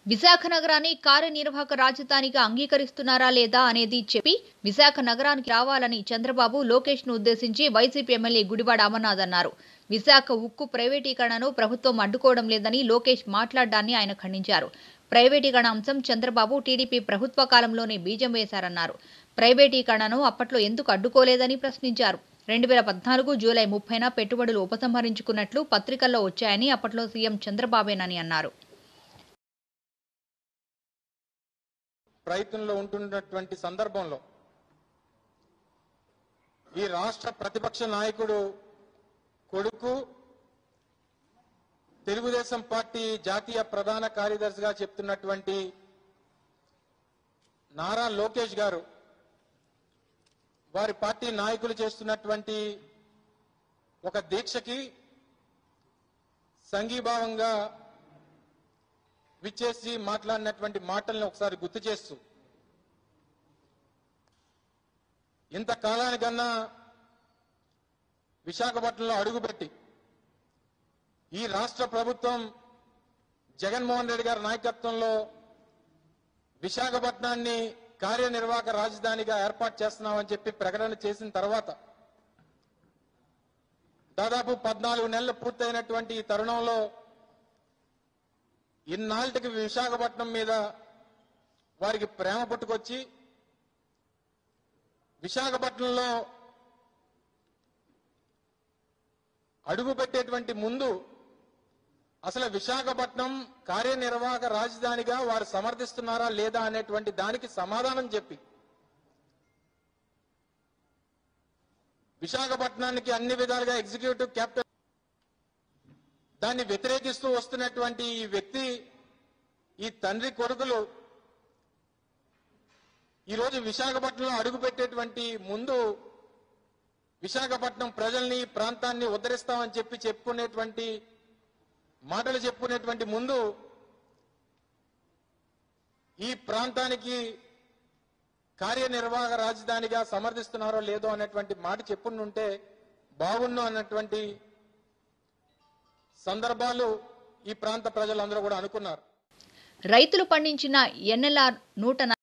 విశాఖ నగరాన్ని కార్యనిర్వాహక రాజధానిగా అంగీకరిస్తున్నారా లేదా అనేది చెప్పి విశాఖ నగరానికి రావాలని చంద్రబాబు లోకేష్ ను ఉద్దేశించి వైసీపీ ఎమ్మెల్యే గుడివాడ అమర్నాథ్ అన్నారు విశాఖ ఉక్కు ప్రైవేటీకరణను ప్రభుత్వం అడ్డుకోవడం లేదని లోకేష్ మాట్లాడ్డాన్ని ఆయన ఖండించారు ప్రైవేటీకరణ అంశం చంద్రబాబు టీడీపీ ప్రభుత్వ కాలంలోనే బీజం వేశారన్నారు ప్రైవేటీకరణను అప్పట్లో ఎందుకు అడ్డుకోలేదని ప్రశ్నించారు రెండు వేల పద్నాలుగు జూలై ముప్పైన పెట్టుబడులు ఉపసంహరించుకున్నట్లు పత్రికల్లో వచ్చాయని అప్పట్లో సీఎం చంద్రబాబేనని అన్నారు ప్రయత్నంలో ఉంటున్నటువంటి సందర్భంలో ఈ రాష్ట్ర ప్రతిపక్ష నాయకుడు కొడుకు తెలుగుదేశం పార్టీ జాతీయ ప్రధాన కార్యదర్శిగా చెప్తున్నటువంటి నారా లోకేష్ గారు వారి పార్టీ నాయకులు చేస్తున్నటువంటి ఒక దీక్షకి సంఘీభావంగా విచ్చేసి మాట్లాడినటువంటి మాటల్ని ఒకసారి గుర్తు చేస్తూ ఇంతకాలానికన్నా విశాఖపట్నంలో అడుగుపెట్టి ఈ రాష్ట్ర ప్రభుత్వం జగన్మోహన్ రెడ్డి గారి నాయకత్వంలో విశాఖపట్నాన్ని కార్యనిర్వాహక రాజధానిగా ఏర్పాటు చేస్తున్నామని చెప్పి ప్రకటన చేసిన తర్వాత దాదాపు పద్నాలుగు నెలలు పూర్తయినటువంటి ఈ తరుణంలో ఇన్నాళ్ళకి విశాఖపట్నం మీద వారికి ప్రేమ పుట్టుకొచ్చి విశాఖపట్నంలో అడుగు పెట్టేటువంటి ముందు అసలు విశాఖపట్నం కార్యనిర్వాహక రాజధానిగా వారు సమర్థిస్తున్నారా లేదా అనేటువంటి దానికి సమాధానం చెప్పి విశాఖపట్నానికి అన్ని విధాలుగా ఎగ్జిక్యూటివ్ క్యాపిటల్ దాన్ని వ్యతిరేకిస్తూ వస్తున్నటువంటి ఈ వ్యక్తి ఈ తండ్రి కొడుకులు ఈరోజు విశాఖపట్నంలో అడుగుపెట్టేటువంటి ముందు విశాఖపట్నం ప్రజల్ని ఈ ప్రాంతాన్ని ఉద్ధరిస్తామని చెప్పి చెప్పుకునేటువంటి మాటలు చెప్పుకునేటువంటి ముందు ఈ ప్రాంతానికి కార్యనిర్వాహక రాజధానిగా సమర్థిస్తున్నారో లేదో అనేటువంటి మాట చెప్పుంటే బాగుండు అన్నటువంటి సందర్భాలు ఈ ప్రాంత ప్రజలందరూ కూడా అనుకున్నారు రైతులు పండించిన ఎన్ఎల్ఆర్ నూట